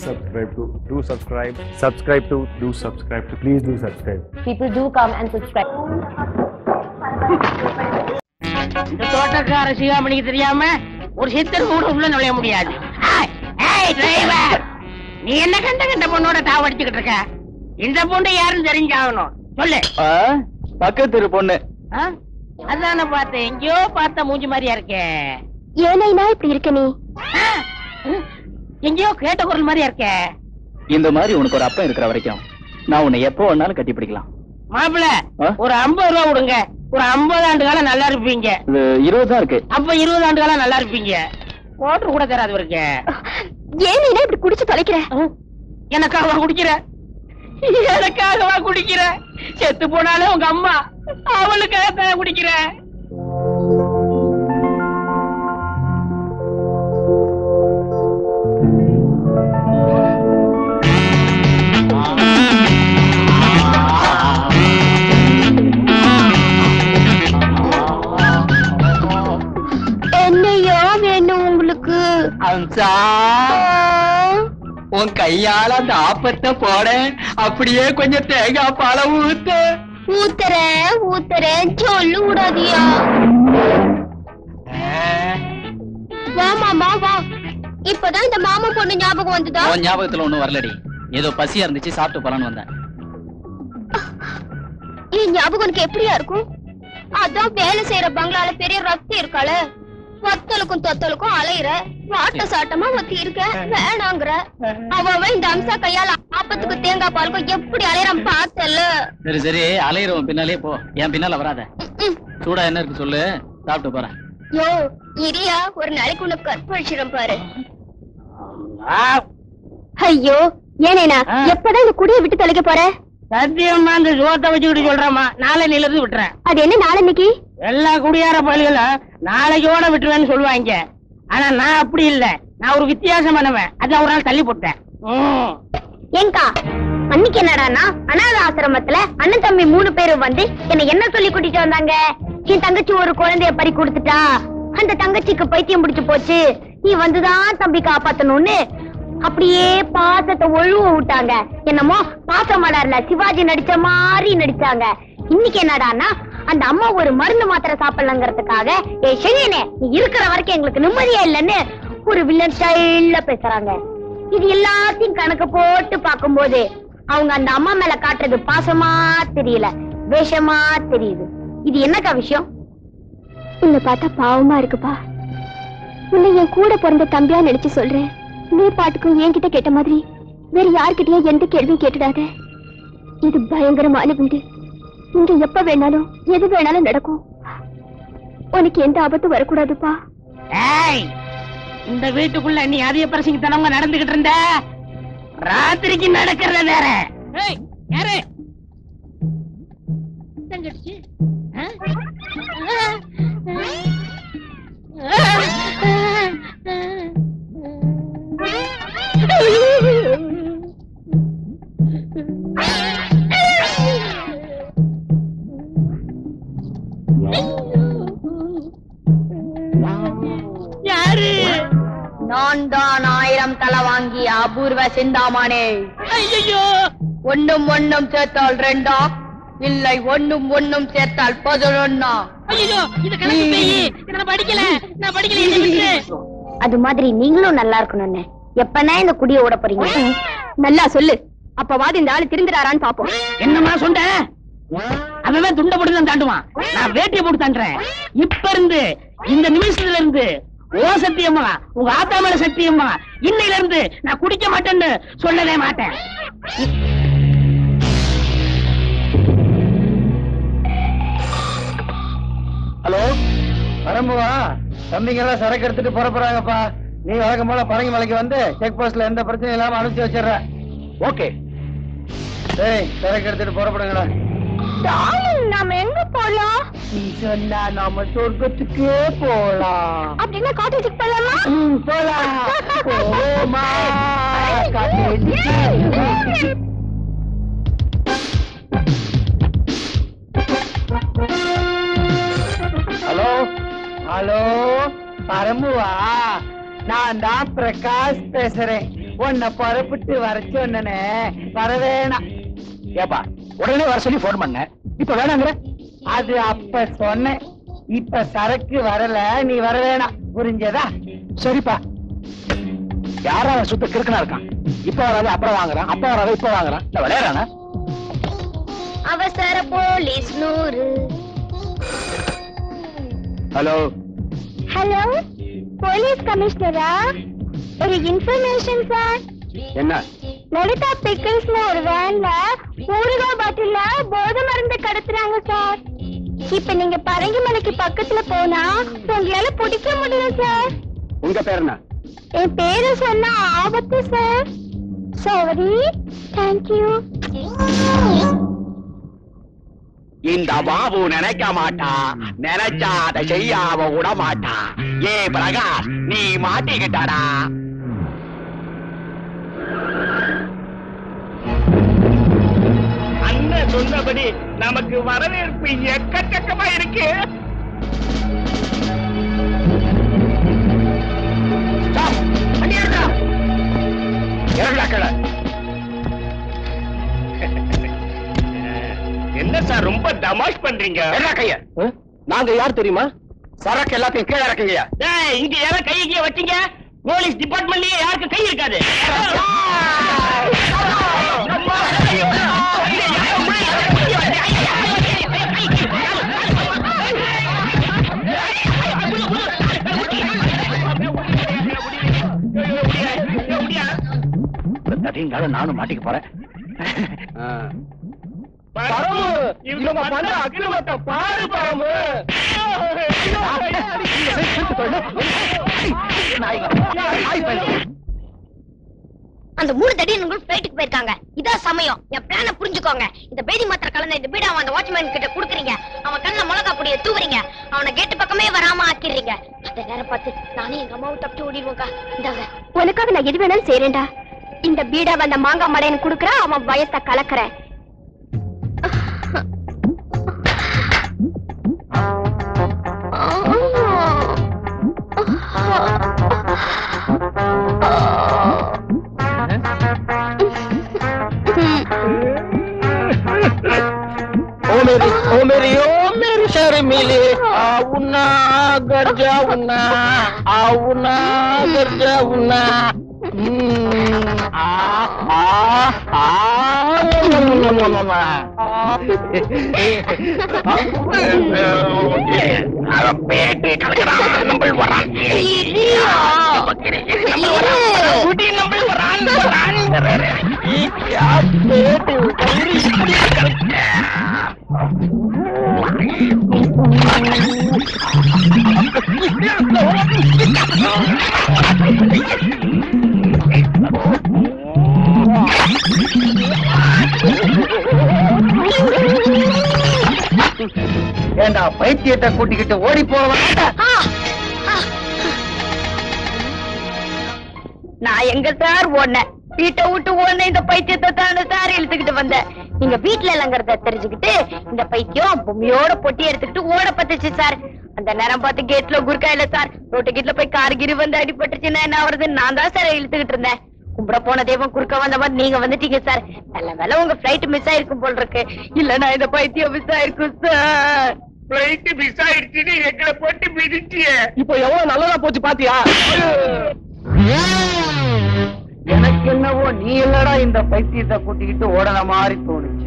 subscribe to do subscribe subscribe to do subscribe to please do subscribe People do come and subscribe. இந்த தோட்டக்கார சிகாமணிக்கு தெரியாம ஒரு சித்தர் கூட உள்ள நுழைய முடியாது ஏய், ஏய் டிரைவர் நீ என்ன கண்ட கண்ட பொண்ணோட தாவடிச்சுக்கிட்டு இருக்க இந்த பொண்ணு யாருன்னு தெரிஞ்சாகணும் சொல்லு பக்கத்து பொண்ணு ஆ? அதானே பார்த்தேன் எங்கேயோ பார்த்த மூஞ்சி மாதிரியா இருக்கே ஏனைனா இப்படி இருக்க நீ ஆ? ம், எங்கேயோ கேட்ட குரல் மாதிரியா இருக்கே இந்த மாதிரி உனக்கு ஒரு அப்பன் இருக்கிற வரைக்கும் நான் உன்னை எப்போ வேணாலும் கட்டி பிடிக்கலாம் மாப்பிள ஆ? ஒரு ஐம்பது ரூபா கொடுங்க ஒரு ஐம்பது ஆண்டு காலம் நல்லா இருப்பீங்க இது இருபது தான் இருக்கு அப்ப இருபது ஆண்டு காலம் நல்லா இருப்பீங்க ஓட்டர் கூட தராது இருக்கு ஏனைனா இப்படி குடிச்சு தொலைக்கிற எனக்காகவா குடிக்கிற எனக்காகவா குடிக்கிற செத்து போனாலும் உங்க அம்மா அவளுக்காக தான் குடிக்கிற என்னையா வேணும் உங்களுக்கு அம்சா உன் கையால அந்த ஆப்பத்தை போட அப்படியே கொஞ்சம் தேங்காய் பாலை ஊத்து ஊத்துறேன் ஊத்துறேன் சொல்லு விடாதியா வா மாமா வா இப்பதான் இந்த மாமா பொண்ணு ஞாபகம் வந்துதா உன் ஞாபகத்துல ஒண்ணும் வரலடி ஏதோ பசியா இருந்துச்சு சாப்பிட்டு போலான்னு வந்தேன் என் ஞாபகம் உனக்கு எப்படியா இருக்கும் அதான் வேலை செய்யற பங்களால பெரிய ரக்தி இருக்காள வத்தலுக்கும் தொத்தலுக்கும் அலையிற வாட்ட சாட்டமா ஒத்தி இருக்க வேணாங்கிற அவ அவ இந்த அம்சா கையால ஆப்பத்துக்கு தேங்காய் பாலுக்கும் எப்படி அலையறான் பார்த்தல சரி சரி அலையிறவன் பின்னாலே போ என் பின்னால வராத சூடா என்ன இருக்கு சொல்லு சாப்பிட்டு போறேன் யோ இரியா ஒரு நாளைக்கு உனக்கு கற்பழிச்சிடும் பாரு ஐயோ ஏனேனா ஆ. எப்பதான் இந்த குடியை விட்டு தொலைக்க போற சத்தியமா அந்த சோத்தை வச்சுக்கிட்டு சொல்றேம்மா நாளை நிலத்து விட்டுறேன் அது என்ன நாளன்னைக்கு எல்லா குடியார பள்ளிகளும் நாளைக்கோட விட்டுருவேன்னு சொல்லுவாங்க ஆனா நான் அப்படி இல்ல நான் ஒரு வித்தியாசமானவன் அதான் ஒரு நாள் தள்ளி போட்டேன் ம். ஏங்கா அன்னைக்கு என்னடான்னா அனாத ஆசிரமத்துல அண்ணன் தம்பி மூணு பேரும் வந்து என்ன என்ன சொல்லி கூட்டிட்டு வந்தாங்க என் தங்கச்சி ஒரு குழந்தைய பறி கொடுத்துட்டா அந்த தங்கச்சிக்கு பைத்தியம் பிடிச்சு போச்சு நீ வந்துதான் தம்பி காப்பாத்தணும்னு அப்படியே பாசத்தை ஒழுவ விட்டாங்க என்னமோ பாசமலர்ல சிவாஜி நடிச்ச மாதிரி நடிச்சாங்க இன்னைக்கு என்னடான்னா அந்த அம்மா ஒரு மருந்து மாத்திரை சாப்பிடலங்கிறதுக்காக ஏ செழியனே நீ இருக்கிற வரைக்கும் எங்களுக்கு நிம்மதியே இல்லைன்னு ஒரு வில்லன் ஸ்டைல்ல பேசுறாங்க இது எல்லாத்தையும் கணக்கு போட்டு பார்க்கும்போது அவங்க அந்த அம்மா மேல காட்டுறது பாசமா தெரியல வேஷமா தெரியுது இது என்னக்கா விஷயம் உன்னை பார்த்தா பாவமா இருக்குப்பா உன்னை என் கூட பிறந்த தம்பியா நினைச்சு சொல்றேன் நீ பாட்டுக்கும் என்கிட்ட கேட்ட மாதிரி வேற யார்கிட்டயும் எந்த கேள்வியும் கேட்டுடாத இது பயங்கரமான வீடு இங்க எப்ப வேணாலும் எது வேணாலும் நடக்கும் உனக்கு எந்த ஆபத்தும் வரக்கூடாதுப்பா ஏய் இந்த வீட்டுக்குள்ள நீ அதிக பிரசங்கித்தனவங்க நடந்துகிட்டு இருந்த ராத்திரிக்கு நடக்கிறத வேற ஏய் யாரு தங்கச்சி ஆ? யாரு நான் தான் ஆயிரம் தலை வாங்கிய அபூர்வ சிந்தாமணி ஐயோ ஒண்ணும் ஒண்ணும் சேர்த்தால் ரெண்டா இல்லை ஒண்ணும் ஒண்ணும் சேர்த்தால் பதினொன்னா ஐயோ இது கணக்கு பேயி இத நான் படிக்கல நான் படிக்கல என்னை விட்டுரு. அது மாதிரி நீங்களும் நல்லா இருக்கணும்னு எப்பனா இந்த குடிய ஓட போறீங்க நல்லா சொல்லு அப்பவாது இந்த ஆளு திருந்துறாரான்னு பாப்போம் என்னம்மா சொன்ன அவன் துண்ட போட்டு தான் தாண்டுவான் நான் வேட்டியை போட்டு தாண்டுறேன் இப்ப இருந்து இந்த நிமிஷத்துல இருந்து ஓ சத்தியம்மா உங்க ஆத்தா மேல சத்தியம்மா இன்னையில இருந்து நான் குடிக்க மாட்டேன்னு சொல்லவே மாட்டேன் ஹலோ வரம்புவா தம்பிங்க எல்லாம் சரக்கு எடுத்துட்டு புறப்படுறாங்கப்பா நீ வழக்கம் போல பரங்கி மலைக்கு வந்து செக் போஸ்ட்ல எந்த பிரச்சனையும் இல்லாம அனுப்பிச்சு வச்சிடுற ஓகே சரி சரக்கு எடுத்துட்டு புறப்படுங்கடா நாம எங்க போலாம் நீ சொன்னா நாம சொர்க்கத்துக்கே போலாம் அப்படின்னா காட்டேஜுக்கு போலாமா ம், போலாம் போமா காட்டேஜுக்கு. ஹலோ ஹலோ பரம்புவா நான் தான் பிரகாஷ் பேசுறேன் உன்னை புறப்பட்டு வர சொன்னனே வர வேணாம் ஏப்பா உடனே வர சொல்லி போன் பண்ண இப்ப வேணாங்கிற அது அப்ப சொன்னேன் இப்ப சரக்கு வரல நீ வர வேணாம் புரிஞ்சதா சரிப்பா யாரா அவன் சுத்த கிறுக்கனா இருக்கான் இப்ப வராது அப்புறம் வாங்குறான் அப்ப வராது இப்ப வாங்குறான் இல்ல விளையாடுறானா அவசர போலீஸ் நூறு ஹலோ ஹலோ போலீஸ் கமிஷனரா ஒரு இன்ஃபர்மேஷன் சார் என்ன லலிதா பிக்கிள்ஸ்ல ஒரு வேன்ல ஊறுகாய் பாட்டில்ல போதை மருந்து கடத்துறாங்க சார் இப்ப நீங்க பரங்கிமலைக்கு பக்கத்துல போனா உங்களால பிடிக்க முடியல சார் உங்க பேர் என்ன என் பேரு சொன்னா ஆபத்து சார் சாரி தேங்க்யூ இந்த பாபு நினைக்க மாட்டா நினைச்சா அதை செய்யாம விட மாட்டா ஏ பிரகாஷ் நீ மாட்டிக்கிட்டடா அண்ணன் சொன்னபடி நமக்கு வரவேற்பு எக்கச்சக்கமா இருக்கு Stop. வண்டி எடுடா. இறங்குடா கீழே. என்ன சார் ரொம்ப தமாஷ் பண்றீங்க என்ன கைய நாங்க யார் தெரியுமா சரக்கு எல்லாத்தையும் கீழே இறக்குங்க இங்க யாரும் கை கீழே வச்சீங்க போலீஸ் டிபார்ட்மெண்ட்லயே யாருக்கு கை இருக்காது நானும் மாட்டிக்க போறேன் இவங்க பண்ண அக்கிரமத்தை பாரு பரமு அந்த மூணு தடியன்கள் ஃபிளைட்டுக்கு போயிருக்காங்க இதான் சமயம் என் பிளான புரிஞ்சுக்கோங்க இந்த பேதி மாத்திரை கலந்த இந்த பீடா அந்த வாட்ச்மேன் கிட்ட குடுக்குறீங்க அவன் கண்ணுல மிளகா பொடிய தூவுறீங்க அவனை கேட்டு பக்கமே வராம ஆக்கிடுறீங்க அந்த நேரம் பார்த்து நானே எங்க அம்மாவை தப்பிச்சு ஓடிடுவோங்க இந்தாங்க உனக்காக நான் எது வேணாலும் செய்யறேன்டா இந்த பீடா வந்த மாங்காய் மடையன் குடுக்குறான் அவன் பயத்தை கலக்குறேன் ओ मेरी ओ मेरी ओ मेरी शर्मिले आउना घर जाऊना आउना घर जाऊना आ आ आ பேட்டி கலக்கிறான் நம்பள் வரான் குடி நம்பள் வரான் வரான் பேட்டி ஏண்டா பைத்தியத்தை கூட்டிக்கிட்டு ஓடி போவா நான் எங்க சார் ஓடினேன் வீட்டை விட்டு ஓடின இந்த பைத்தியத்தை தானே சார் இழுத்துக்கிட்டு வந்தேன் நீங்க வீட்டுல இல்லங்கிறத தெரிஞ்சுக்கிட்டு இந்த பைத்தியம் பொம்மையோட பொட்டி எடுத்துக்கிட்டு ஓட பத்துச்சு சார் அந்த நேரம் பார்த்து கேட்ல குறுக்கா இல்ல சார் ரோட்டு கேட்ல போய் கார் கிரி வந்து அடிபட்டுச்சுன்னா என்ன வருது நான் தான் சார் இழுத்துக்கிட்டு இருந்தேன் கும்பிட போன தெய்வம் குறுக்க வந்த மாதிரி நீங்க வந்துட்டீங்க சார் நல்ல வேலை உங்க பிளைட் மிஸ் ஆயிருக்கும் போல் இருக்கு இல்லன்னா இந்த பைத்தியம் மிஸ் ஆயிருக்கும் சார் பிளைட் மிஸ் ஆயிடுச்சுன்னு எங்களை போட்டு மிதிச்சிய இப்போ எவ்வளவு நல்லதா போச்சு பாத்தியா எனக்கு என்னவோ நீ இல்லடா இந்த பைத்தியத்தை கூட்டிக்கிட்டு ஓடன மாதிரி தோணுச்சு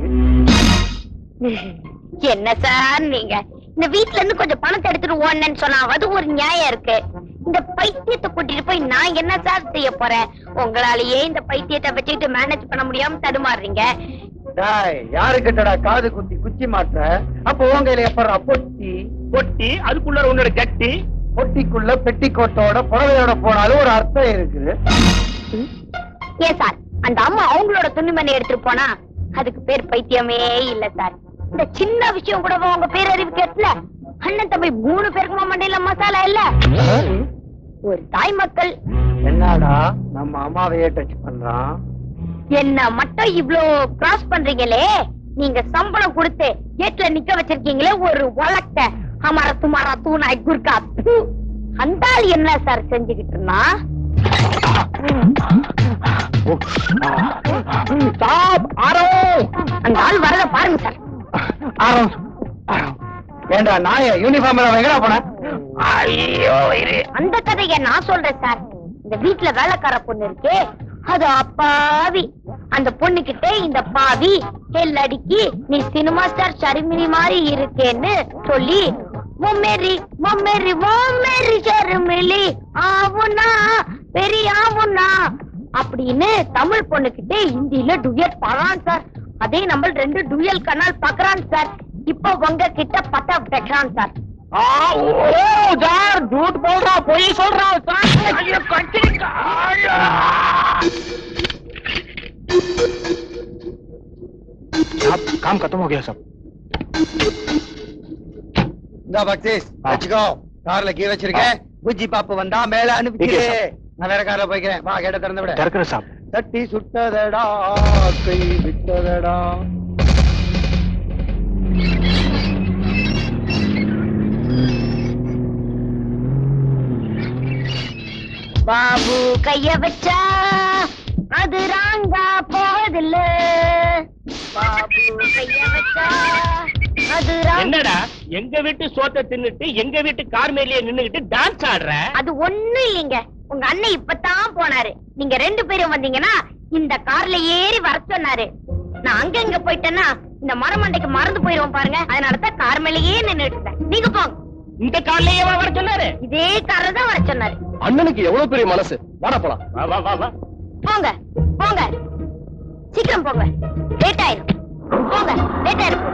என்ன சார் நீங்க இந்த வீட்ல இருந்து கொஞ்சம் பணத்தை எடுத்துட்டு ஓடனேன்னு சொன்னா அது ஒரு நியாயம் இருக்கு இந்த பைத்தியத்தை கூட்டிட்டு போய் நான் என்ன சார் செய்ய போறேன் உங்களாலேயே இந்த பைத்தியத்தை வச்சுக்கிட்டு மேனேஜ் பண்ண முடியாம தடுமாறுறீங்க டாய் யாருக்கிட்டடா காது குத்தி குச்சி மாற்ற அப்ப உன் கையில எப்படா பொட்டி பொட்டி அதுக்குள்ள உன்னோட ஜட்டி பொட்டிக்குள்ள பெட்டிக்கோட்டோட புடவையோட போனாலும் ஒரு அர்த்தம் இருக்குது ஏன் சார் அந்த அம்மா அவங்களோட துணிமணி எடுத்துட்டு போனா அதுக்கு பேர் பைத்தியமே இல்ல சார் இந்த சின்ன விஷயம் கூட உங்க பேரறிவு கேட்கல அண்ணன் தம்பி மூணு பேருக்குமா மண்டையில மசாலா இல்ல ஒரு தாய் மக்கள் என்னடா நம்ம அம்மாவையே டச் பண்றான் என்ன மட்டும் இவ்ளோ கிராஸ் பண்றீங்களே நீங்க சம்பளம் கொடுத்து கேட்ல நிக்க வச்சிருக்கீங்களே ஒரு வழக்க அமர துமாரா தூணாய் குர்கா தூ. அந்த ஆள் என்ன சார் செஞ்சுக்கிட்டு இருந்தா ஸ்டாப் ஆரோ அந்த ஆள் வரத பாருங்க சார் ஆரோ ஏண்டா நாய யூனிஃபார்ம்ல எங்கடா போன ஐயோ இரு அந்த கதைய நான் சொல்றேன் சார் இந்த வீட்ல வேலைக்கார பொண்ணு இருக்கே அது அப்பாவி அந்த பொண்ணு கிட்ட இந்த பாவி ஹெல்லடிக்கி நீ சினிமா ஸ்டார் ஷர்மினி மாதிரி இருக்கேன்னு சொல்லி மொம்மேரி மொம்மேரி மொம்மேரி ஷர்மிலி ஆவுனா பெரிய ஆவுனா அப்படின்னு தமிழ் பொண்ணு கிட்ட ஹிந்தில டுயட் பாடுறான் சார் அதே நம்ம ரெண்டு டுயல் கனால் பாக்குறான் சார் இப்போ உங்க கிட்ட பட்டா வைக்கிறான் சார் ஆ, ஓ சார் झूठ बोल रहा பொய் சொல்றா சார் ஐயோ கத்திரிக்கா साहब काम खत्म हो गया सब இந்த பக்தீஸ் வச்சுக்கோ கார்ல கீ வச்சிருக்கேன் புஜ்ஜி பாப்பு வந்தா மேல அனுப்பிச்சு Okay, sir. நான் வேற கார்ல போய்க்கிறேன் வா கேட்ட திறந்து விட डरकर साहब தட்டி சுட்டதடா கை விட்டதடா பாபு கைய வச்சா அது ராங்கா போதில்ல பாபு கைய வச்சா அது ராங்கா என்னடா எங்க வீட்டு சோத்தை தின்னுட்டு எங்க வீட்டு கார் மேலேயே நின்னுகிட்டு டான்ஸ் ஆடுற அது ஒண்ணும் இல்லைங்க உங்க அண்ணன் இப்பதான் போனாரு நீங்க ரெண்டு பேரும் வந்தீங்கன்னா இந்த கார்ல ஏறி வர சொன்னாரு நான் அங்க இங்க போயிட்டேன்னா இந்த மரமண்டைக்கு மறந்து போயிருவோம் பாருங்க அதனால தான் கார் மேலேயே நின்னுட்டு இருந்தேன் நீங்க போங்க இந்த கார்லயே வர சொன்னாரு இதே கார்ல தான் வர சொன்னாரு அண்ணனுக்கு எவ்வளவு பெரிய மனசு வாடா போலாம் வா வா வா வா போங்க போங்க சீக்கிரம் போங்க லேட் ஆயிரும் போங்க லேட் ஆயிரும்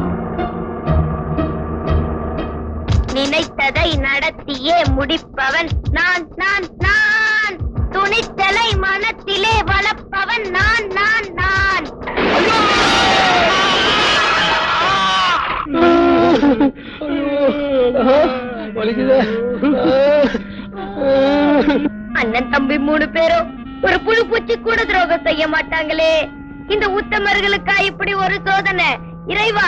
நினைத்ததை நடத்தியே முடிப்பவன் நான் நான் நான் துணிச்சலை மனத்திலே வளர்ப்பவன் நான் நான் நான் அண்ணன் தம்பி மூணு பேரும் ஒரு புழு பூச்சி கூட துரோகம் செய்ய மாட்டாங்களே இந்த உத்தமர்களுக்கா இப்படி ஒரு சோதனை இறைவா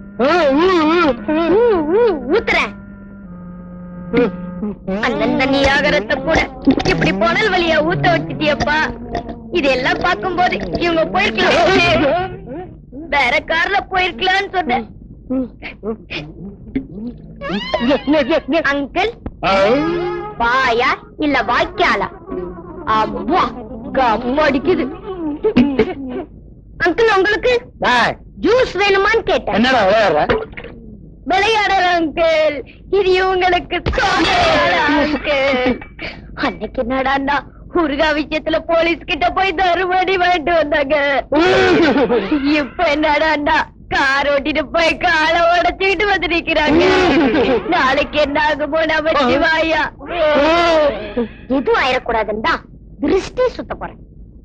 ஊ, ஊ, ஊத்துறேன் அண்ணன் தண்ணி ஆகரத்தை கூட இப்படி புனல் வழியா ஊத்த வச்சிட்டியப்பா இதெல்லாம் பார்க்கும்போது இவங்க போயிருக்கலாம் வேற கார்ல போயிருக்கலாம்னு சொன்னேன் அங்கிள் வாயா இல்ல வாய்க்காலா அவ்வா கம்ம அடிக்குது அங்கிள் உங்களுக்கு ஜூஸ் வேணுமான்னு கேட்டேன் என்னடா விளையாடுற விளையாடுற அங்கிள் இது இவங்களுக்கு அங்கிள் அன்னைக்கு என்னடான்னா முருகா விஷயத்துல போலீஸ் கிட்ட போய் தருமடி வாங்கிட்டு வந்தாங்க இப்ப என்னடான்னா கார் ஓட்டிட்டு போய் காலை உடைச்சுக்கிட்டு வந்து நிக்கிறாங்க நாளைக்கு என்ன ஆகுமோ நம்ம சிவாயா எதுவும் ஆயிடக்கூடாதுன்னு தான் திருஷ்டி சுத்த போறேன்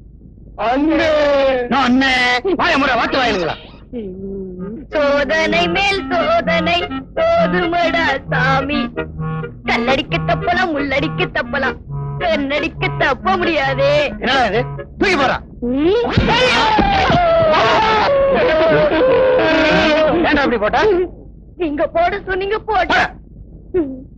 அண்ணே வாய முறை வாட்டு வாயிலுங்களா சோதனை மேல் சோதனை சோதுமடா சாமி கல்லடிக்க தப்பலாம் முள்ளடிக்க தப்பலாம் கண்ணடிக்க தப்ப முடியாதே என்னடா இது தூக்கி போறா ம். ஏன்டா அப்படி போட்ட நீங்க போட சொன்னீங்க போட்ட